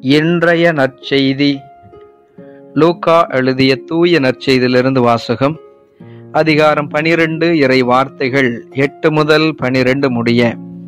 இன்றைய நற்செய்தி லூக்கா எழுதிய தூய நற்செய்தியிலிருந்து வாசகம் அதிகாரம் பனிரெண்டு இறை வார்த்தைகள் எட்டு முதல் பனிரெண்டு முடிய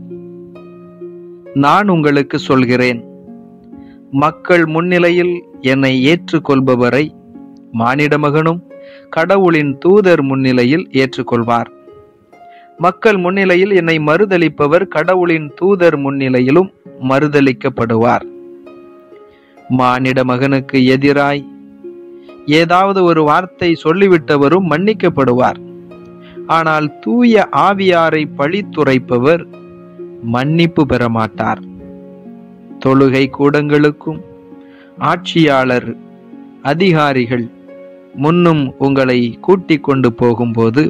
நான் உங்களுக்கு சொல்கிறேன் மக்கள் முன்னிலையில் என்னை ஏற்றுக்கொள்பவரை மானிட மகனும் கடவுளின் தூதர் முன்னிலையில் ஏற்றுக்கொள்வார் மக்கள் முன்னிலையில் என்னை மறுதலிப்பவர் கடவுளின் தூதர் முன்னிலையிலும் மறுதலிக்கப்படுவார் மானிட மகனுக்கு எதிராய் ஏதாவது ஒரு வார்த்தை சொல்லிவிட்டவரும் மன்னிக்கப்படுவார் ஆனால் தூய ஆவியாரை பழித்துரைப்பவர் மன்னிப்பு பெற மாட்டார் தொழுகை கூடங்களுக்கும் ஆட்சியாளர் அதிகாரிகள் முன்னும் உங்களை கூட்டிக் கொண்டு போகும்போது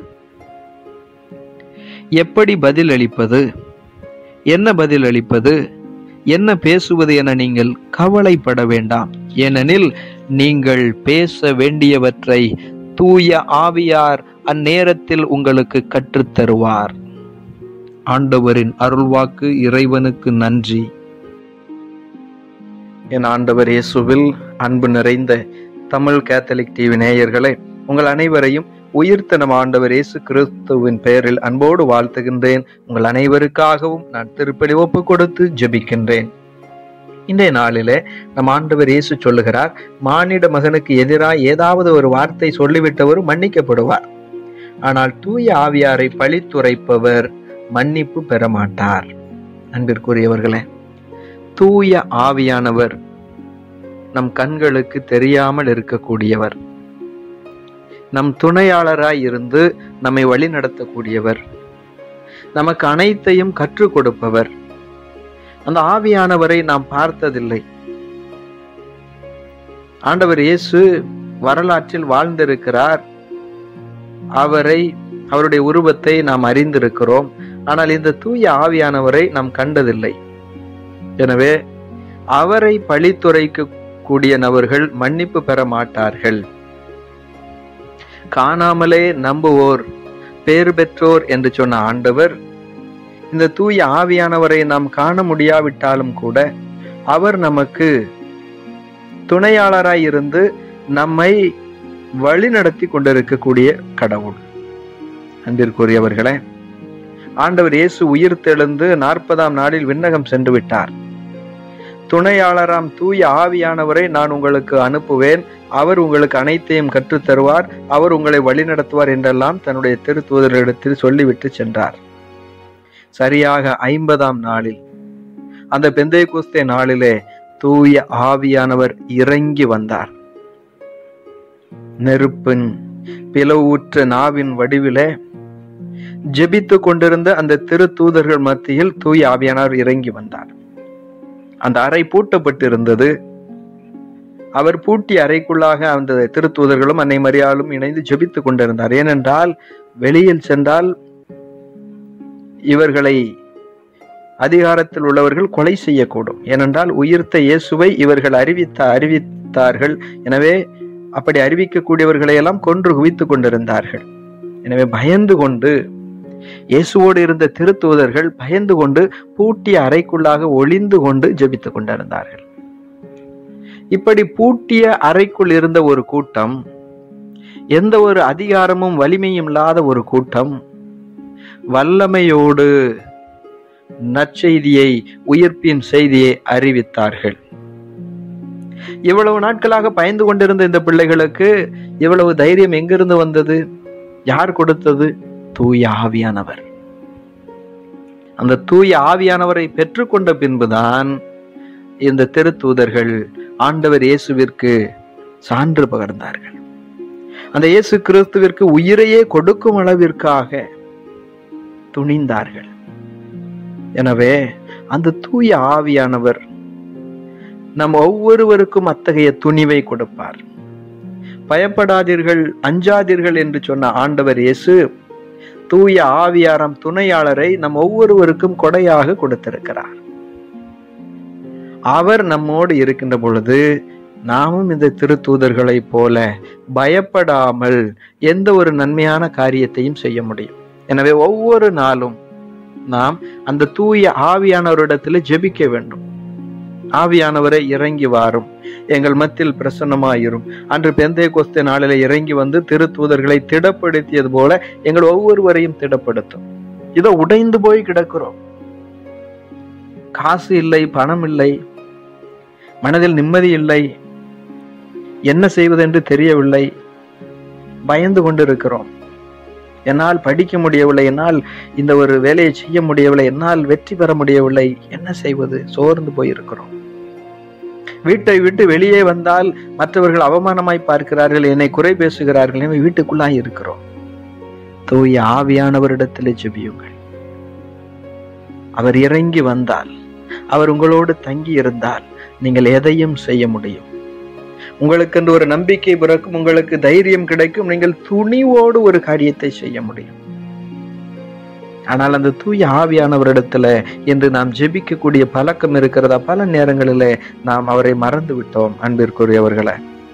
எப்படி பதில் அளிப்பது என்ன பதில் அளிப்பது என்ன பேசுவது என நீங்கள் கவலைப்பட வேண்டாம் ஏனெனில் நீங்கள் பேச வேண்டியவற்றை தூய ஆவியார் அந்நேரத்தில் உங்களுக்கு கற்றுத்தருவார் ஆண்டவரின் அருள்வாக்கு இறைவனுக்கு நன்றி என் ஆண்டவர் இயேசுவில் அன்பு நிறைந்த தமிழ் கேத்தலிக் டிவி நேயர்களே உங்கள் அனைவரையும் உயிர்த்த நம் ஆண்டவர் இயேசு கிறிஸ்துவின் பெயரில் அன்போடு வாழ்த்துகின்றேன் உங்கள் அனைவருக்காகவும் நான் திருப்பலி ஒப்பு கொடுத்து ஜெபிக்கின்றேன் இன்றைய நாளிலே நம் ஆண்டவர் இயேசு சொல்லுகிறார் மானிட மகனுக்கு எதிராக ஏதாவது ஒரு வார்த்தை சொல்லிவிட்டவர் மன்னிக்கப்படுவார் ஆனால் தூய ஆவியாரை பழித்துரைப்பவர் மன்னிப்பு பெற மாட்டார் அன்பிற்குரியவர்களே தூய ஆவியானவர் நம் கண்களுக்கு தெரியாமல் இருக்கக்கூடியவர் நம் துணையாளராய் இருந்து நம்மை வழி நடத்தக்கூடியவர் நமக்கு அனைத்தையும் கற்றுக் கொடுப்பவர் அந்த ஆவியானவரை நாம் பார்த்ததில்லை ஆண்டவர் இயேசு வரலாற்றில் வாழ்ந்திருக்கிறார் அவரை அவருடைய உருவத்தை நாம் அறிந்திருக்கிறோம் ஆனால் இந்த தூய ஆவியானவரை நாம் கண்டதில்லை எனவே அவரை பழித்துரைக்க கூடிய நபர்கள் மன்னிப்பு பெற மாட்டார்கள் காணாமலே நம்புவோர் பேறு பெற்றோர் என்று சொன்ன ஆண்டவர் இந்த தூய ஆவியானவரை நாம் காண முடியாவிட்டாலும் கூட அவர் நமக்கு துணையாளராய் இருந்து நம்மை வழி நடத்தி கொண்டிருக்கக்கூடிய கடவுள் அன்பிற்குரியவர்களே ஆண்டவர் இயேசு உயிர் தெழுந்து நாற்பதாம் நாளில் விண்ணகம் சென்று விட்டார் துணையாளராம் தூய ஆவியானவரை நான் உங்களுக்கு அனுப்புவேன் அவர் உங்களுக்கு அனைத்தையும் கற்றுத் தருவார் அவர் உங்களை வழிநடத்துவார் என்றெல்லாம் தன்னுடைய திருத்தூதரிடத்தில் சொல்லிவிட்டு சென்றார் சரியாக ஐம்பதாம் நாளில் அந்த பெந்தை குஸ்தே நாளிலே தூய ஆவியானவர் இறங்கி வந்தார் நெருப்பின் பிளவூற்ற நாவின் வடிவிலே ஜெபித்து கொண்டிருந்த அந்த திருத்தூதர்கள் மத்தியில் தூய ஆவியானவர் இறங்கி வந்தார் அந்த அறை பூட்டப்பட்டிருந்தது அவர் பூட்டிய அறைக்குள்ளாக அந்த திருத்தூதர்களும் அன்னை மரியாளும் இணைந்து ஜெபித்துக் கொண்டிருந்தார் ஏனென்றால் வெளியில் சென்றால் இவர்களை அதிகாரத்தில் உள்ளவர்கள் கொலை செய்யக்கூடும் ஏனென்றால் உயிர்த்த இயேசுவை இவர்கள் அறிவித்த அறிவித்தார்கள் எனவே அப்படி அறிவிக்கக்கூடியவர்களை எல்லாம் கொன்று குவித்துக் கொண்டிருந்தார்கள் எனவே பயந்து கொண்டு இயேசுவோடு இருந்த திருத்தூதர்கள் பயந்து கொண்டு பூட்டிய அறைக்குள்ளாக ஒளிந்து கொண்டு ஜெபித்துக் கொண்டிருந்தார்கள் இப்படி பூட்டிய அறைக்குள் இருந்த ஒரு கூட்டம் எந்த ஒரு அதிகாரமும் வலிமையும் இல்லாத ஒரு கூட்டம் வல்லமையோடு நற்செய்தியை உயிர்ப்பின் செய்தியை அறிவித்தார்கள் இவ்வளவு நாட்களாக பயந்து கொண்டிருந்த இந்த பிள்ளைகளுக்கு இவ்வளவு தைரியம் எங்கிருந்து வந்தது யார் கொடுத்தது தூய ஆவியானவர் அந்த தூய ஆவியானவரை பெற்றுக்கொண்ட பின்புதான் இந்த திருத்தூதர்கள் ஆண்டவர் இயேசுவிற்கு சான்று பகர்ந்தார்கள் அந்த இயேசு கிறிஸ்துவிற்கு உயிரையே கொடுக்கும் அளவிற்காக துணிந்தார்கள் எனவே அந்த தூய ஆவியானவர் நம் ஒவ்வொருவருக்கும் அத்தகைய துணிவை கொடுப்பார் பயப்படாதீர்கள் அஞ்சாதீர்கள் என்று சொன்ன ஆண்டவர் இயேசு தூய ஆவியாரம் துணையாளரை நம் ஒவ்வொருவருக்கும் கொடையாக கொடுத்திருக்கிறார் அவர் நம்மோடு இருக்கின்ற பொழுது நாமும் இந்த திருத்தூதர்களைப் போல பயப்படாமல் எந்த ஒரு நன்மையான காரியத்தையும் செய்ய முடியும் எனவே ஒவ்வொரு நாளும் நாம் அந்த தூய ஆவியானவரிடத்தில் ஜெபிக்க வேண்டும் ஆவியானவரை இறங்கி வாரும் எங்கள் மத்தியில் பிரசன்னமாயிரும் அன்று பெந்தைய கொஸ்தே நாளில இறங்கி வந்து திருத்தூதர்களை திடப்படுத்தியது போல எங்கள் ஒவ்வொருவரையும் திடப்படுத்தும் இதோ உடைந்து போய் கிடக்கிறோம் காசு இல்லை பணம் இல்லை மனதில் நிம்மதி இல்லை என்ன செய்வதென்று தெரியவில்லை பயந்து கொண்டிருக்கிறோம் என்னால் படிக்க முடியவில்லை என்னால் இந்த ஒரு வேலையை செய்ய முடியவில்லை என்னால் வெற்றி பெற முடியவில்லை என்ன செய்வது சோர்ந்து போயிருக்கிறோம் வீட்டை விட்டு வெளியே வந்தால் மற்றவர்கள் அவமானமாய் பார்க்கிறார்கள் என்னை குறை பேசுகிறார்கள் எனவே வீட்டுக்குள்ளாய் இருக்கிறோம் தூய ஆவியானவரிடத்திலே ஜெபியுங்கள் அவர் இறங்கி வந்தால் அவர் உங்களோடு தங்கி இருந்தால் நீங்கள் எதையும் செய்ய முடியும் உங்களுக்கு என்று ஒரு நம்பிக்கை பிறக்கும் உங்களுக்கு தைரியம் கிடைக்கும் நீங்கள் துணிவோடு ஒரு காரியத்தை செய்ய முடியும் ஆனால் அந்த தூய ஆவியானவரிடத்துல இன்று நாம் ஜெபிக்கக்கூடிய பழக்கம் இருக்கிறதா பல நேரங்களிலே நாம் அவரை மறந்து விட்டோம் அன்பிற்குரியவர்களை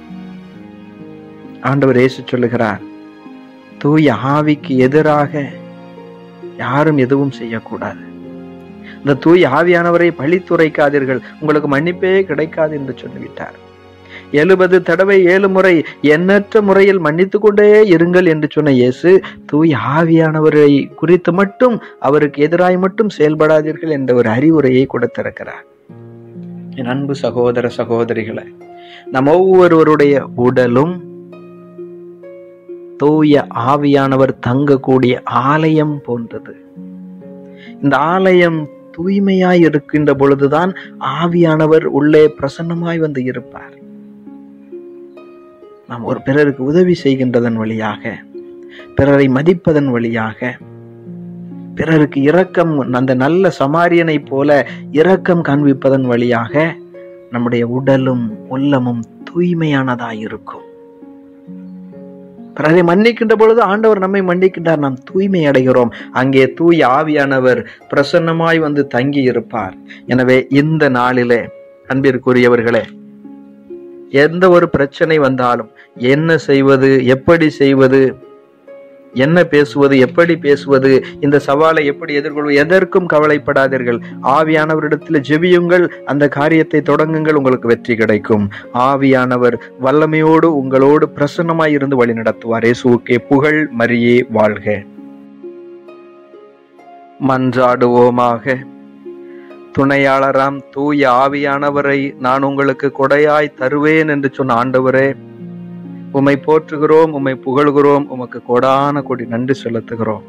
ஆண்டவர் இயேசு சொல்லுகிறார் தூய ஆவிக்கு எதிராக யாரும் எதுவும் செய்யக்கூடாது இந்த தூய ஆவியானவரை பழித்துரைக்காதீர்கள் உங்களுக்கு மன்னிப்பே கிடைக்காது என்று சொல்லிவிட்டார் எழுபது தடவை ஏழு முறை எண்ணற்ற முறையில் மன்னித்து கொண்டே இருங்கள் என்று சொன்ன இயேசு தூய் ஆவியானவரை குறித்து மட்டும் அவருக்கு எதிராய் மட்டும் செயல்படாதீர்கள் என்ற ஒரு அறிவுரையை கொடுத்திருக்கிறார் என் அன்பு சகோதர சகோதரிகளை நம் ஒவ்வொருவருடைய உடலும் தூய ஆவியானவர் தங்கக்கூடிய ஆலயம் போன்றது இந்த ஆலயம் தூய்மையாய் இருக்கின்ற பொழுதுதான் ஆவியானவர் உள்ளே பிரசன்னமாய் வந்து இருப்பார் நாம் ஒரு பிறருக்கு உதவி செய்கின்றதன் வழியாக பிறரை மதிப்பதன் வழியாக பிறருக்கு இரக்கம் அந்த நல்ல சமாரியனை போல இரக்கம் காண்பிப்பதன் வழியாக நம்முடைய உடலும் உள்ளமும் தூய்மையானதாய் இருக்கும் பிறரை மன்னிக்கின்ற பொழுது ஆண்டவர் நம்மை மன்னிக்கின்றார் நாம் தூய்மை அடைகிறோம் அங்கே தூய் ஆவியானவர் பிரசன்னமாய் வந்து தங்கி இருப்பார் எனவே இந்த நாளிலே அன்பிற்குரியவர்களே எந்த ஒரு பிரச்சனை வந்தாலும் என்ன செய்வது எப்படி செய்வது என்ன பேசுவது எப்படி பேசுவது இந்த சவாலை எப்படி எதிர்கொள்வது எதற்கும் கவலைப்படாதீர்கள் ஆவியானவரிடத்தில் ஜெபியுங்கள் அந்த காரியத்தை தொடங்குங்கள் உங்களுக்கு வெற்றி கிடைக்கும் ஆவியானவர் வல்லமையோடு உங்களோடு பிரசன்னமாய் இருந்து வழி நடத்துவார் இயேசுவுக்கே புகழ் மரியே வாழ்க மன்றாடுவோமாக துணையாளராம் தூய ஆவியானவரை நான் உங்களுக்கு கொடையாய் தருவேன் என்று சொன்ன ஆண்டவரே உம்மை போற்றுகிறோம் உம்மை புகழ்கிறோம் உமக்கு கொடான கொடி நன்றி செலுத்துகிறோம்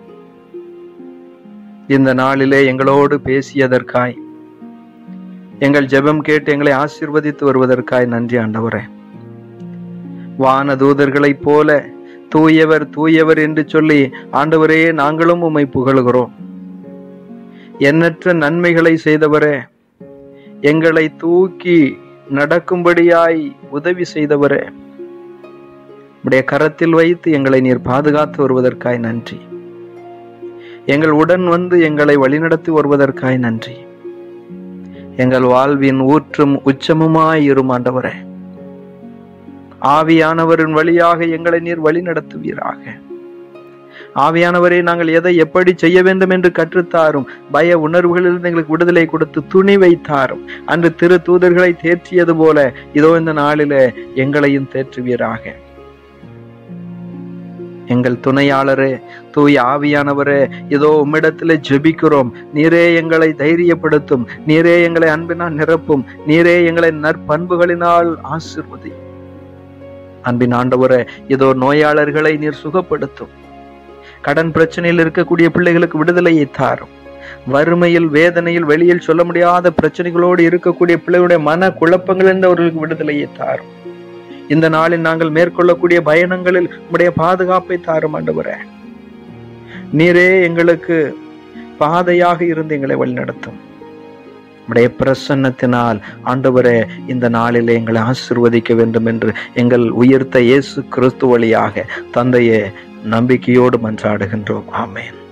இந்த நாளிலே எங்களோடு பேசியதற்காய் எங்கள் ஜெபம் கேட்டு எங்களை ஆசீர்வதித்து வருவதற்காய் நன்றி ஆண்டவரே வான தூதர்களைப் போல தூயவர் தூயவர் என்று சொல்லி ஆண்டவரே நாங்களும் உம்மை புகழுகிறோம் எண்ணற்ற நன்மைகளை செய்தவரே எங்களை தூக்கி நடக்கும்படியாய் உதவி செய்தவரே உடைய கரத்தில் வைத்து எங்களை நீர் பாதுகாத்து வருவதற்காய் நன்றி எங்கள் உடன் வந்து எங்களை வழிநடத்தி வருவதற்காய் நன்றி எங்கள் வாழ்வின் ஊற்றும் உச்சமுமாய் இரும் ஆண்டவரே ஆவியானவரின் வழியாக எங்களை நீர் வழிநடத்துவீராக ஆவியானவரே நாங்கள் எதை எப்படி செய்ய வேண்டும் என்று கற்றுத்தாரும் பய உணர்வுகளிலிருந்து எங்களுக்கு விடுதலை கொடுத்து துணிவை தாரும் அன்று திரு தூதர்களை தேற்றியது போல இதோ இந்த நாளில எங்களையும் தேற்றுவீராக எங்கள் துணையாளரே தூய் ஆவியானவரே இதோ உம்மிடத்தில் ஜெபிக்கிறோம் நீரே எங்களை தைரியப்படுத்தும் நீரே எங்களை அன்பினால் நிரப்பும் நீரே எங்களை நற்பண்புகளினால் ஆசிர்வதி அன்பின் ஆண்டவரே இதோ நோயாளர்களை நீர் சுகப்படுத்தும் கடன் பிரச்சனையில் இருக்கக்கூடிய பிள்ளைகளுக்கு விடுதலையை தாரும் வறுமையில் வேதனையில் வெளியில் சொல்ல முடியாத பிரச்சனைகளோடு இருக்கக்கூடிய பிள்ளைகளுடைய மன குழப்பங்களிலிருந்து அவர்களுக்கு விடுதலையை தாரும் இந்த நாளில் நாங்கள் மேற்கொள்ளக்கூடிய பயணங்களில் உடைய பாதுகாப்பை தாரும் ஆண்டவரே நீரே எங்களுக்கு பாதையாக இருந்து எங்களை வழிநடத்தும் உடைய பிரசன்னத்தினால் ஆண்டவரே இந்த நாளிலே எங்களை ஆசிர்வதிக்க வேண்டும் என்று எங்கள் உயர்த்த இயேசு கிறிஸ்து வழியாக தந்தையே நம்பிக்கையோடு மன்றாடுகின்றோம் ஆமேன்